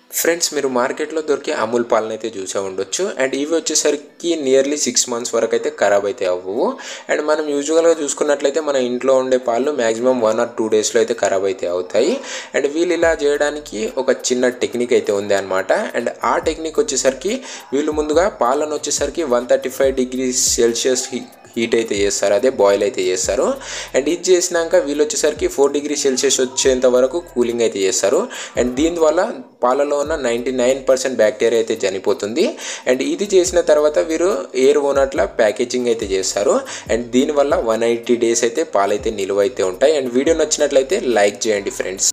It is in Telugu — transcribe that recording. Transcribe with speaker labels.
Speaker 1: ఫ్రెండ్స్ మీరు మార్కెట్లో దొరికే అమూల్ పాలను అయితే చూసే ఉండొచ్చు అండ్ ఇవి వచ్చేసరికి నియర్లీ సిక్స్ మంత్స్ వరకు అయితే ఖరాబ్ అయితే అవ్వవు అండ్ మనం యూజువల్గా చూసుకున్నట్లయితే మన ఇంట్లో ఉండే పాలు మ్యాక్సిమం వన్ ఆర్ టూ డేస్లో అయితే ఖరాబ్ అయితే అవుతాయి అండ్ వీళ్ళు ఇలా చేయడానికి ఒక చిన్న టెక్నిక్ అయితే ఉంది అనమాట అండ్ ఆ టెక్నిక్ వచ్చేసరికి వీళ్ళు ముందుగా పాలను వచ్చేసరికి one thirty five degree Celsius heat అయితే చేస్తారు అదే బాయిల్ అయితే చేస్తారు అండ్ ఇది చేసినాక వీళ్ళు వచ్చేసరికి ఫోర్ డిగ్రీ సెల్సియస్ వచ్చేంత వరకు కూలింగ్ అయితే చేస్తారు అండ్ దీనివల్ల పాలలో ఉన్న నైంటీ నైన్ పర్సెంట్ బ్యాక్టీరియా అయితే చనిపోతుంది అండ్ ఇది చేసిన తర్వాత వీరు ఎయిర్ ఓనట్ల ప్యాకేజింగ్ అయితే చేస్తారు అండ్ దీనివల్ల వన్ ఎయిటీ డేస్ అయితే పాలైతే నిలువ అయితే ఉంటాయి అండ్ వీడియో నచ్చినట్లయితే లైక్ చేయండి ఫ్రెండ్స్